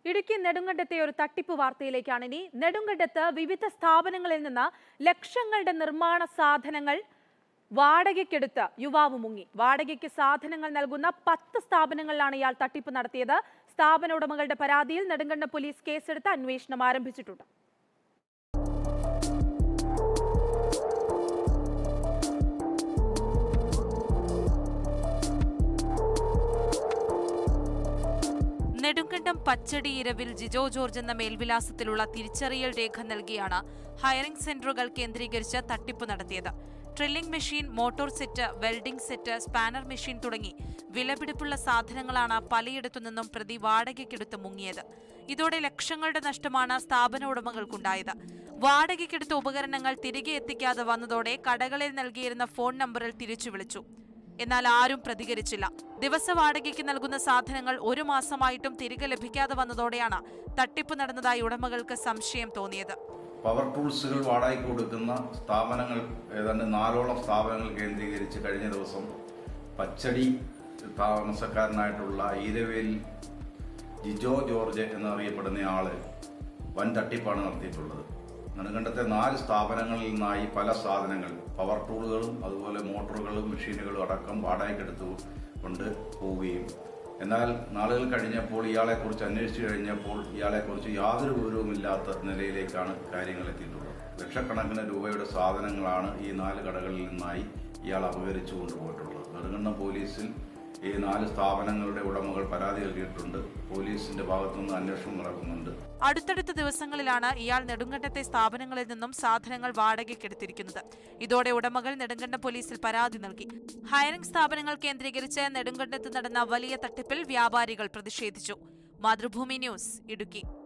ഇടുക്കി നെടുങ്കണ്ടത്തെ ഒരു തട്ടിപ്പ് വാർത്തയിലേക്കാണ് ഇനി നെടുങ്കണ്ടത്ത് വിവിധ സ്ഥാപനങ്ങളിൽ നിന്ന് ലക്ഷങ്ങളുടെ നിർമ്മാണ സാധനങ്ങൾ വാടകയ്ക്കെടുത്ത് യുവാവ് മുങ്ങി വാടകയ്ക്ക് സാധനങ്ങൾ നൽകുന്ന പത്ത് സ്ഥാപനങ്ങളിലാണ് ഇയാൾ തട്ടിപ്പ് നടത്തിയത് സ്ഥാപന ഉടമകളുടെ പരാതിയിൽ നെടുങ്കണ്ടം പോലീസ് കേസെടുത്ത് അന്വേഷണം ആരംഭിച്ചിട്ടുണ്ട് നെടുങ്കണ്ടം പച്ചടി ഇരവിൽ ജിജോ ജോർജ് എന്ന മേൽവിലാസത്തിലുള്ള തിരിച്ചറിയൽ രേഖ നൽകിയാണ് ഹയറിംഗ് സെന്ററുകൾ കേന്ദ്രീകരിച്ച് തട്ടിപ്പ് നടത്തിയത് drilling machine motor set welding set spanner machine തുടങ്ങി വിലപിടിപ്പുള്ള സാധനങ്ങളാണ് പലയിടത്തു നിന്നും പ്രതി വാടകയ്ക്കെടുത്ത് മുങ്ങിയത് ഇതോടെ ലക്ഷങ്ങളുടെ നഷ്ടമാണ് സ്ഥാപന ഉടമകൾക്കുണ്ടായത് വാടകയ്ക്കെടുത്ത ഉപകരണങ്ങൾ തിരികെ എത്തിക്കാതെ വന്നതോടെ കടകളിൽ നൽകിയിരുന്ന ഫോൺ നമ്പറിൽ തിരിച്ചു വിളിച്ചു എന്നാൽ ആരും പ്രതികരിച്ചില്ല ദിവസ വാടകയ്ക്ക് നൽകുന്ന സാധനങ്ങൾ ഒരു മാസമായിട്ടും തിരികെ ലഭിക്കാതെ വന്നതോടെയാണ് തട്ടിപ്പ് നടന്നതായി ഉടമകൾക്ക് സംശയം തോന്നിയത് പവർ ടൂൾസുകൾ വാടകയ്ക്ക് കൊടുക്കുന്ന സ്ഥാപനങ്ങൾ ഏതാണ്ട് നാലോളം സ്ഥാപനങ്ങൾ കേന്ദ്രീകരിച്ച് കഴിഞ്ഞ ദിവസം പച്ചടി താമസക്കാരനായിട്ടുള്ള ഈരവേൽ ജിജോ ജോർജ് എന്നറിയപ്പെടുന്ന ആള് വൻ തട്ടിപ്പാണ് നടത്തിയിട്ടുള്ളത് നെടുങ്കണ്ടത്തെ നാല് സ്ഥാപനങ്ങളിൽ നിന്നായി പല സാധനങ്ങൾ പവർ ടൂളുകളും അതുപോലെ മോട്ടോറുകളും മെഷീനുകളും അടക്കം വാടകയ്ക്കെടുത്തു കൊണ്ട് പോവുകയും എന്നാൽ നാളുകൾ കഴിഞ്ഞപ്പോൾ ഇയാളെക്കുറിച്ച് അന്വേഷിച്ചു കഴിഞ്ഞപ്പോൾ ഇയാളെക്കുറിച്ച് യാതൊരു വിവരവുമില്ലാത്ത നിലയിലേക്കാണ് കാര്യങ്ങൾ എത്തിയിട്ടുള്ളത് ലക്ഷക്കണക്കിന് രൂപയുടെ സാധനങ്ങളാണ് ഈ നാല് കടകളിൽ നിന്നായി ഇയാൾ അപഹരിച്ചു കൊണ്ടുപോയിട്ടുള്ളത് നെടുങ്കണ്ടം പോലീസിൽ ഈ നാല് സ്ഥാപനങ്ങളുടെ ഉടമകൾ പരാതി നൽകിയിട്ടുണ്ട് പോലീസിന്റെ ഭാഗത്തുനിന്ന് അന്വേഷണം നടക്കുന്നുണ്ട് അടുത്തടുത്ത ദിവസങ്ങളിലാണ് ഇയാൾ നെടുങ്കണ്ടത്തെ സ്ഥാപനങ്ങളിൽ നിന്നും സാധനങ്ങൾ വാടകയ്ക്കെടുത്തിരിക്കുന്നത് ഇതോടെ ഉടമകൾ നെടുങ്കണ്ടം പോലീസിൽ പരാതി നൽകി ഹയറിംഗ് സ്ഥാപനങ്ങൾ കേന്ദ്രീകരിച്ച് നെടുങ്കണ്ടത്ത് നടന്ന വലിയ തട്ടിപ്പിൽ വ്യാപാരികൾ പ്രതിഷേധിച്ചു മാതൃഭൂമി ന്യൂസ് ഇടുക്കി